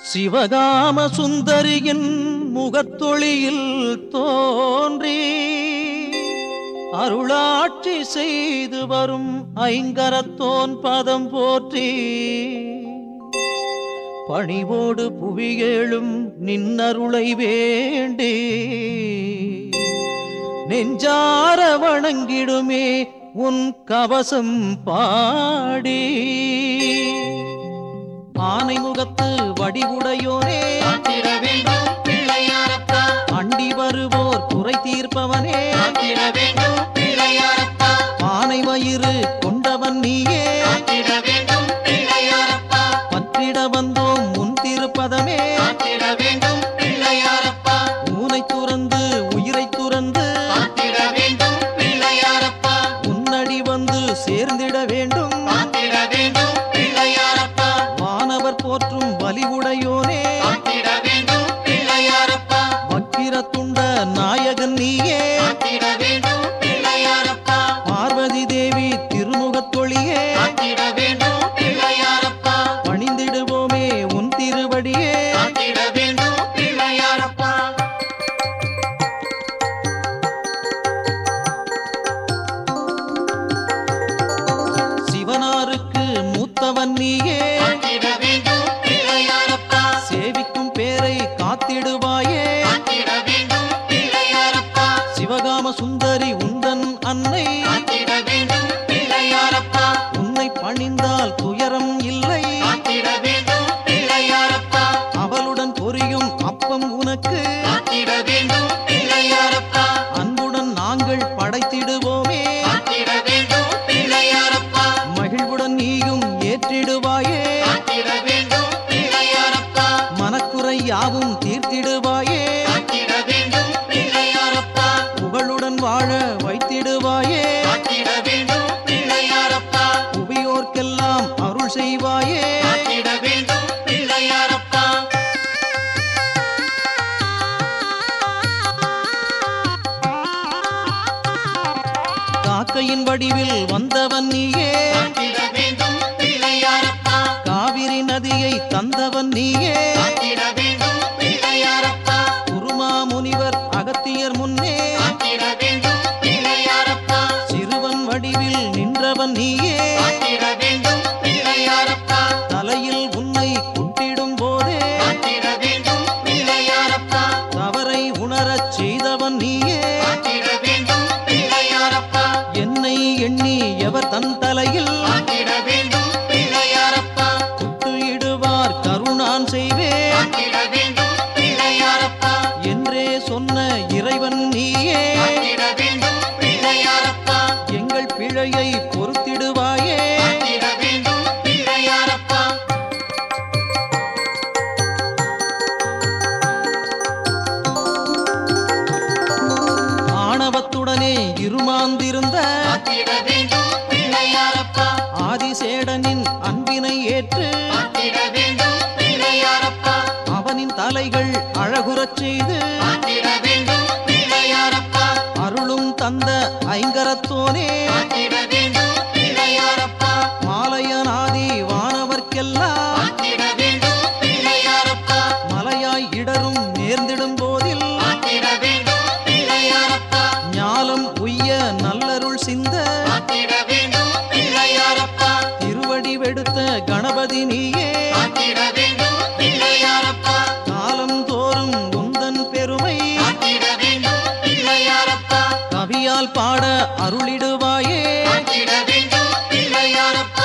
சிவகாம சுந்தரியின் முகத்தொளியில் தோன்றி அருளாட்சி செய்து வரும் ஐங்கரத்தோன் பதம் போற்றி பணிவோடு புவியேழும் நின்னருளை வேண்டி நெஞ்சார வணங்கிடுமே உன் கவசம் பாடி ஆனை முகத்து வடிவுடையோனே காத்திட வேண்டும் பிள்ளையாரப்பா அண்டி வருவோர் குறை தீர்ப்பவனே காத்திட வேண்டும் பிள்ளையாரப்பா ஆனை வயிறு கொண்டவன் நீயே காத்திட வேண்டும் பிள்ளையாரப்பா பற்றிட வந்தோம் முன் திருப்பதமே காத்திட வேண்டும் பிள்ளையாரப்பா ஊனை துறந்து உயிரை துறந்து காத்திட வேண்டும் பிள்ளையாரப்பா உன்னடி வந்து சேர்ந்திட வேண்டும் காத்திட வேண்டும் பிள்ளையாரப்பா வானவர் போற்றும் வலிவுடையோனே காத்திட வேண்டும் பிள்ளையாரப்பா வக்கிரத்துண்ட நாயகன் நீயே காத்திட வேண்டும் பிள்ளையாரப்பா பார்வதி தேவி திருமுகத்தொழியே காத்திட வேண்டும் பிள்ளையாரப்பா பணிந்திடுவோமே உன் திருவடியே காத்திட வேண்டும் பிள்ளையாரப்பா சிவனாருக்கு மூத்தவன் நீயே காத்திட வேண்டும் பிள்ளையாரப்பா சேவிக்கும் பேரை காத்திடுவாயே காத்திட வேண்டும் பிள்ளையாரப்பா சிவகாம சுந்தரி உந்தன் அன்னை காத்திட வேண்டும் பிள்ளையாரப்பா உன்னை பணிந்தால் துயரம் இல்லை காத்திட வேண்டும் பிள்ளையாரப்பா அவளுடன் பொரியும் அப்பம் உனக்கு காத்திட வேண்டும் பிள்ளையாரப்பா அன்புடன் நாங்கள் படைத்திடுவோமே காத்திட வேண்டும் பிள்ளையாரப்பா மகிழ்வுடன் நீயும் ஏற்றிடுவாயே காத்திட வேண்டும் பிள்ளையாரப்பா மனக்குறை யாவும் தீர்த்திடுவாயே காத்திட வேண்டும் பிள்ளையாரப்பா புகழுடன் வாழ வைத்திடுவாயே காத்திட வேண்டும் பிள்ளையாரப்பா புவியோர்க்கெல்லாம் அருள் செய்வாயே காத்திட வேண்டும் பிள்ளையாரப்பா காக்கையின் வடிவில் வந்தவன் நீயே காத்திட வேண்டும் பிள்ளையாரப்பா காவிரி நதியை தந்தவன் நீயே காத்திட வேண்டும் பிள்ளையாரப்பா குருமா முனிவர் அகத்தியர் முன்னே காத்திட வேண்டும் பிள்ளையாரப்பா சிறுவன் வடிவில் நின்றவன் நீயே காத்திட வேண்டும் பிள்ளையாரப்பா தலையில் உன்னை குட்டிடும் போதே காத்திட வேண்டும் பிள்ளையாரப்பா தவறை உணரச் செய்தவன் நீயே காத்திட வேண்டும் பிள்ளையாரப்பா என்னை எண்ணி எவர் தன் தலையில் காத்திட வேண்டும் பிள்ளையாரப்பா குட்டு இடுவார் கருணான் செய்வேன் காத்திட வேண்டும் பிள்ளையாரப்பா என்றே சொன்ன இறைவன் நீயே காத்திட வேண்டும் பிள்ளையாரப்பா எங்கள் பிழையை பொறுத்திடுவாயே காத்திட வேண்டும் பிள்ளையாரப்பா ஆணவத்துடனே இருமாந்திருந்த காத்திட வேண்டும் பிள்ளையாரப்பா ஆதிசேடனின் அன்பினை ஏற்று காத்திட வேண்டும் பிள்ளையாரப்பா அவனின் தலைகள் அழகுறச் செய்து காத்திட வேண்டும் பிள்ளையாரப்பா அருளும் தந்த ஐங்கரத்தோனே காத்திட வேண்டும் பிள்ளையாரப்பா மாலையனாதி வானவர்க்கெல்லாம் காத்திட வேண்டும் பிள்ளையாரப்பா மலையாய் இடரும் நேர்ந்திடும் போதில் காத்திட வேண்டும் பிள்ளையாரப்பா ஞாலம் உய்ய நல்லருள் சிந்த காத்திட வேண்டும் பிள்ளையாரப்பா திருவடி வெடுத்த கணபதி நீயே காத்திட வேண்டும் பிள்ளையாரப்பா காலம் தோறும் உந்தன் பெருமை காத்திட வேண்டும் பிள்ளையாரப்பா கவியால் பாட அருளிடுவாயே காத்திட வேண்டும் பிள்ளையாரப்பா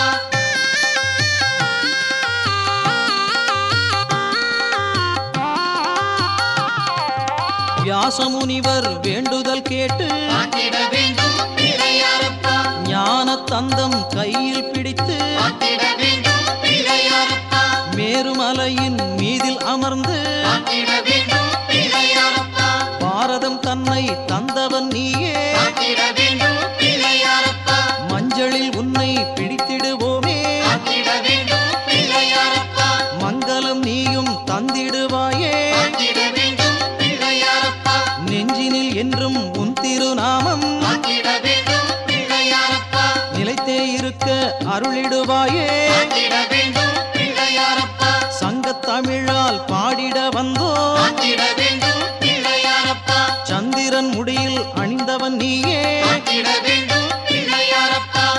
வியாசமுனிவர் வேண்டுதல் கேட்டு காத்திட வேண்டும் பிள்ளையாரப்பா ஞான தந்தம் கையில் பிடித்து காத்திட வேண்டும் பிள்ளையாரப்பா மேருமலையின் மீதில் அமர்ந்து காத்திட வேண்டும் பிள்ளையாரப்பா பாரதம் தன்னை தந்தவன் நீயே காத்திட வேண்டும் பிள்ளையாரப்பா மஞ்சளில் உன்னை பிடித்திடுவோமே காத்திட வேண்டும் பிள்ளையாரப்பா மங்களம் நீயும் தந்திடுவாயே காத்திட வேண்டும் பிள்ளையாரப்பா நெஞ்சினில் என்றும் உன் திருநாமம் காத்திட வேண்டும் பிள்ளையாரப்பா நிலைத்தே இருக்க அருளிடுவாயே காத்திட வேண்டும் பிள்ளையாரப்பா சங்கத் தமிழால் முடியில் அணிந்தவன் நீயே காத்திட வேண்டும் பிள்ளையாரப்பா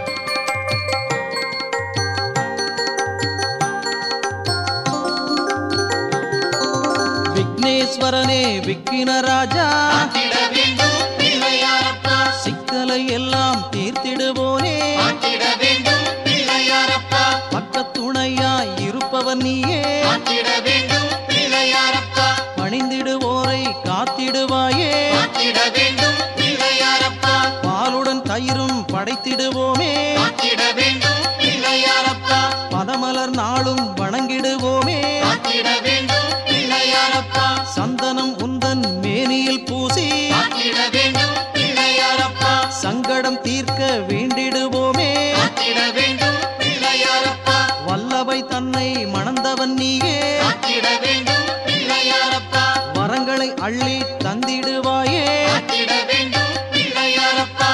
விக்னேஸ்வரனே விக்கின ராஜா காத்திட வேண்டும் பிள்ளையாரப்பா சிக்கலை எல்லாம் தீர்த்திடுவோனே காத்திட வேண்டும் பிள்ளையாரப்பா பக்கத்துணையாய் இருப்பவன் நீயே காத்திட வேண்டும் பிள்ளையாரப்பா பணிந்திடுவோரை காத்திடுவாயே காத்திட வேண்டும் பிள்ளையாரப்பா பாலுடன் தயிரும் படைத்திடுவோமே காத்திட வேண்டும் பிள்ளையாரப்பா பதமலர் நாளும் வணங்கிடுவோமே காத்திட வேண்டும் பிள்ளையாரப்பா சந்தனம் உந்தன் மேனியில் பூசி காத்திட வேண்டும் பிள்ளையாரப்பா சங்கடம் தீர்க்க வேண்டிடுவோமே காத்திட வேண்டும் பிள்ளையாரப்பா வல்லவை தன்னை மணந்தவன் நீயே காத்திட வேண்டும் பிள்ளையாரப்பா வரங்களை அள்ளி தந்திடுவாயே காத்திட வேண்டும் பிள்ளையாரப்பா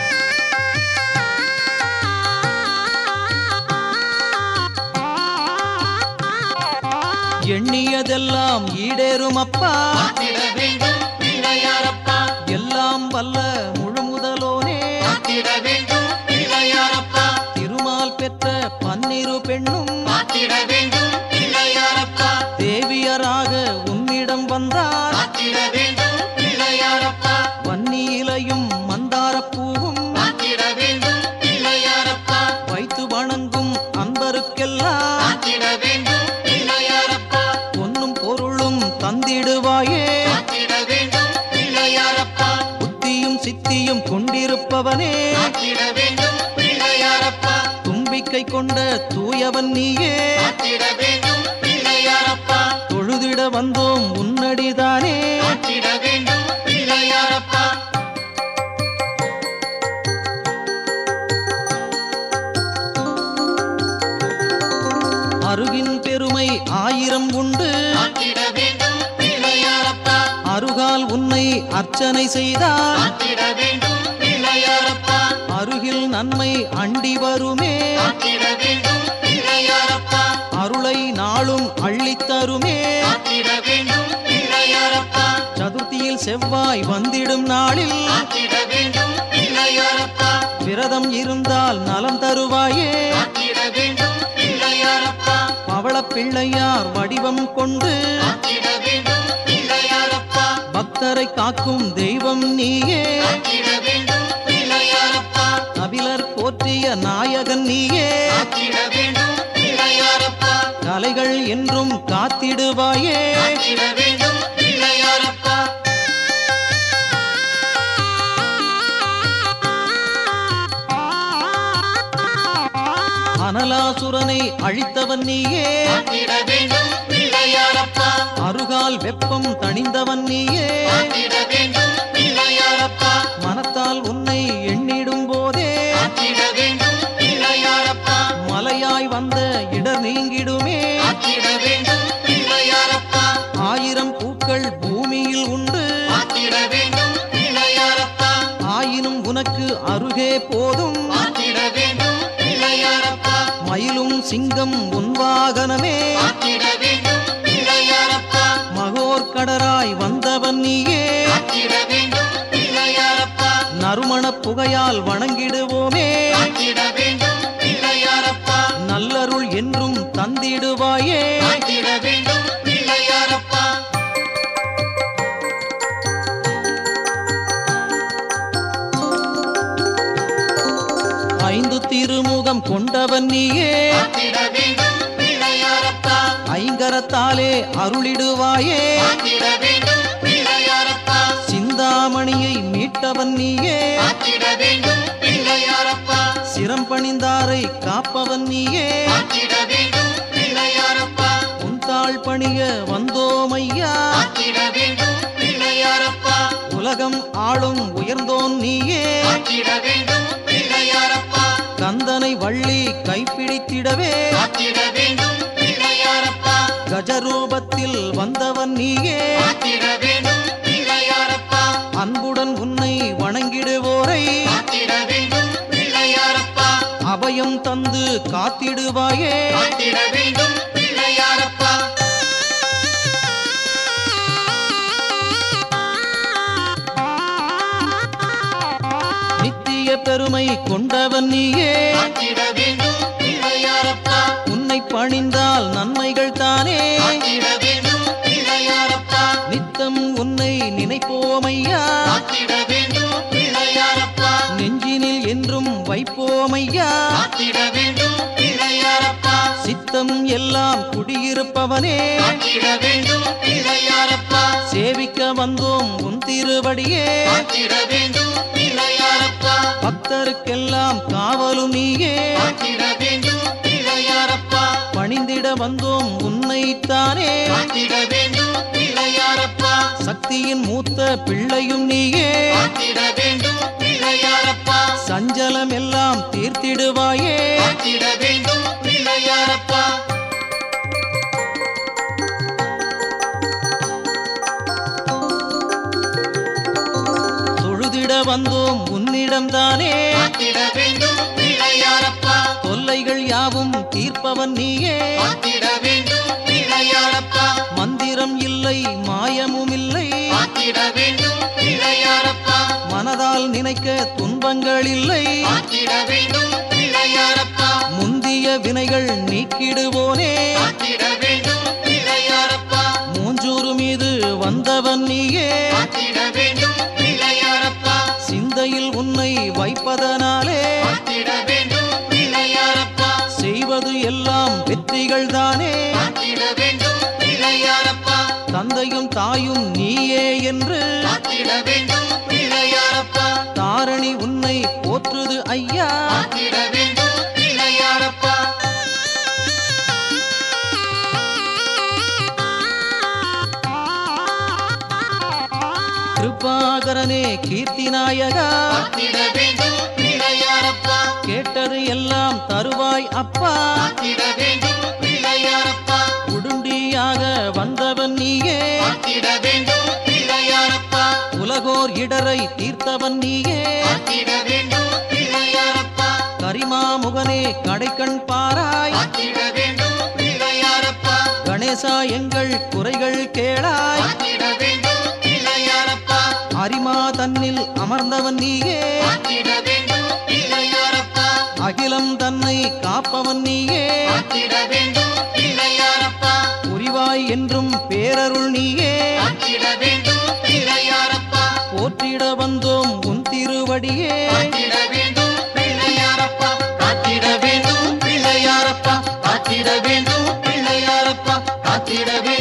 எண்ணியதெல்லாம் ஈடேறும் அப்பா காத்திட வேண்டும் பிள்ளையாரப்பா எல்லாம் வல்ல முழுமுதலோனே காத்திட வேண்டும் பிள்ளையாரப்பா திருமால் பெற்ற பன்னிரு பெண்ணும் காத்திட வேண்டும் பிள்ளையாரப்பா தேவியராக உன்னிடம் வந்தார் காத்திட வேண்டும் பிள்ளையாரப்பா வன்னி இலையும் மந்தாரப்பூவும் காத்திட வேண்டும் பிள்ளையாரப்பா வைத்து வணங்கும் அன்பருக்கெல்லாம் காத்திட வேண்டும் பிள்ளையாரப்பா பொன்னும் பொருளும் தந்திடுவாயே காத்திட வேண்டும் பிள்ளையாரப்பா புத்தியும் சித்தியும் கொண்டிருப்பவனே காத்திட வேண்டும் பிள்ளையாரப்பா தும்பிக்கை கொண்ட தூயவன் நீயே காத்திட வேண்டும் பிள்ளையாரப்பா தொழுதிட வந்தோம் உன்னடிதானே காத்திட வேண்டும் பிள்ளையாரப்பா அருகின் பெருமை ஆயிரம் உண்டு காத்திட வேண்டும் பிள்ளையாரப்பா அருகால் உன்னை அர்ச்சனை செய்தால் காத்திட வேண்டும் பிள்ளையாரப்பா அருகில் நன்மை அண்டி வருமே காத்திட வேண்டும் பிள்ளையாரப்பா அருளை நாளும் அள்ளித் தருமே காத்திட வேண்டும் பிள்ளையாரப்பா சதுர்த்தியில் செவ்வாய் வந்திடும் நாளில் காத்திட வேண்டும் பிள்ளையாரப்பா விரதம் இருந்தால் நலம் தருவாயே காத்திட வேண்டும் பிள்ளையாரப்பா பவளப் பிள்ளையார் வடிவம் கொண்டு காத்திட வேண்டும் பிள்ளையாரப்பா பக்தரை காக்கும் தெய்வம் நீயே காத்திட வேண்டும் பிள்ளையாரப்பா கபிலர் போற்றிய நாயகன் நீயே காத்திட வேண்டும் பிள்ளையாரப்பா கலைகள் என்றும் காத்திடுவாயே காத்திட வேண்டும் பிள்ளையாரப்பா அனலாசுரனை அழித்தவன் நீயே காத்திட வேண்டும் பிள்ளையாரப்பா அருகால் வெப்பம் தணிந்தவன் நீயே காத்திட வேண்டும் பிள்ளையாரப்பா மனத்தால் உன்னை எண்ணிடும் போதே காத்திட வேண்டும் பிள்ளையாரப்பா மலையாய் வந்த இடர் நீங்கிடுமே காத்திட வேண்டும் பிள்ளையாரப்பா ஆயிரம் பூக்கள் பூமியில் உண்டு காத்திட வேண்டும் பிள்ளையாரப்பா ஆயினும் உனக்கு அருகே போதும் காத்திட வேண்டும் பிள்ளையாரப்பா மயிலும் சிங்கம் உன் வாகனமே காத்திட வேண்டும் பிள்ளையாரப்பா மகோர்கடராய் வந்தவன் நீயே காத்திட வேண்டும் பிள்ளையாரப்பா நறுமணப் புகையால் வணங்கிடுவோமே காத்திட வேண்டும் பிள்ளையாரப்பா நல்லருள் என்றும் தந்திடுவாயே காத்திட வேண்டும் பிள்ளையாரப்பா ஐந்து திருமுகம் கொண்டவன் நீயே காத்திட வேண்டும் பிள்ளையாரப்பா ஐங்கரத்தாலே அருளிடுவாயே காத்திட வேண்டும் பிள்ளையாரப்பா சிந்தாமணியை மீட்டவன் நீயே காத்திட வேண்டும் பிள்ளையாரப்பா சிரம் பணிந்தாரை காப்பவன் நீயே காத்திட வேண்டும் பிள்ளையாரப்பா உன் தாழ் பணிய வந்தோமையா காத்திட வேண்டும் பிள்ளையாரப்பா உலகம் ஆளும் உயர்ந்தோன் நீயே காத்திட வேண்டும் பிள்ளையாரப்பா கந்தனை வள்ளி கைப்பிடித்திடவே காத்திட வேண்டும் பிள்ளையாரப்பா கஜரூபத்தில் வந்தவன் நீயே காத்திட வேண்டும் பிள்ளையாரப்பா அன்புடன் உன்னை வணங்கிடுவோரை காத்திட வேண்டும் பிள்ளையாரப்பா அபயம் தந்து காத்திடுவாயே காத்திட வேண்டும் பிள்ளையாரப்பா கொண்டவன் நீயே காத்திட வேண்டும் பிள்ளையாரப்பா உன்னை பணிந்தால் நன்மைகள் தானே காத்திட வேண்டும் பிள்ளையாரப்பா நித்தம் உன்னை நினைப்போமையா காத்திட வேண்டும் பிள்ளையாரப்பா நெஞ்சினில் என்றும் வைப்போமையா காத்திட வேண்டும் பிள்ளையாரப்பா சித்தம் எல்லாம் குடியிருப்பவனே காத்திட வேண்டும் பிள்ளையாரப்பா சேவிக்க வந்தோம் உன் திருவடியே காத்திட வேண்டும் பிள்ளையாரப்பா பக்தருக்கெல்லாம் காவலும் நீயே காத்திட வேண்டும் பிள்ளையாரப்பா பணிந்திட வந்தோம் உன்னைத்தானே காத்திட வேண்டும் பிள்ளையாரப்பா சக்தியின் மூத்த பிள்ளையும் நீயே காத்திட வேண்டும் பிள்ளையாரப்பா சஞ்சலம் எல்லாம் தீர்த்திடுவாயே காத்திட வேண்டும் பிள்ளையாரப்பா தொழுதிட வந்தோம் உன்னிடம் தானே காத்திட வேண்டும் பிள்ளையாரப்பா தொல்லைகள் யாவும் தீர்ப்பவன் நீயே காத்திட வேண்டும் பிள்ளையாரப்பா மந்திரம் இல்லை மாயமும் இல்லை காத்திட வேண்டும் பிள்ளையாரப்பா மனதால் நினைக்க துன்பங்கள் இல்லை காத்திட வேண்டும் பிள்ளையாரப்பா முந்திய வினைகள் நீக்கிடுவோனே காத்திட வேண்டும் பிள்ளையாரப்பா மூஞ்சூறு மீது வந்தவன் நீயே காத்திட வேண்டும் பிள்ளையாரப்பா சிந்தையில் உன்னை வைப்பதனாலே காத்திட வேண்டும் பிள்ளையாரப்பா செய்வது எல்லாம் வெற்றிகள் தானே காத்திட வேண்டும் பிள்ளையாரப்பா தந்தையும் தாயும் நீயே என்று காத்திட வேண்டும் பிள்ளையாரப்பா தாரணி உன்னை போற்றுது ஐயா காத்திட வேண்டும் பிள்ளையாரப்பா கிருபாகரனே கீர்த்தி நாயகா காத்திட வேண்டும் பிள்ளையாரப்பா கேட்டது எல்லாம் தருவாய் அப்பா காத்திட வேண்டும் பிள்ளையாரப்பா உடுண்டியாக வந்தவன் நீயே காத்திட வேண்டும் பிள்ளையாரப்பா உலகோர் இடரை தீர்த்தவன் நீயே காத்திட வேண்டும் பிள்ளையாரப்பா கரிமாமுகனே கடைக்கண் பாராய் காத்திட வேண்டும் பிள்ளையாரப்பா கணேசா எங்கள் குறைகள் கேளாய் காத்திட வேண்டும் பிள்ளையாரப்பா அரிமா தன்னில் அமர்ந்தவன் நீயே காத்திட வேண்டும் பிள்ளையாரப்பா அகிலம் தன்னை காப்பவன் நீயே காத்திட வேண்டும் பிள்ளையாரப்பா புரிவாய் என்றும் பேரருள் நீயே காத்திட வேண்டும் பிள்ளையாரப்பா போற்றிட வந்தோம் உன் திருவடியே காத்திட வேண்டும் பிள்ளையாரப்பா காத்திட வேண்டும் பிள்ளையாரப்பா காத்திட வேண்டும் பிள்ளையாரப்பா காத்திட வேண்டும்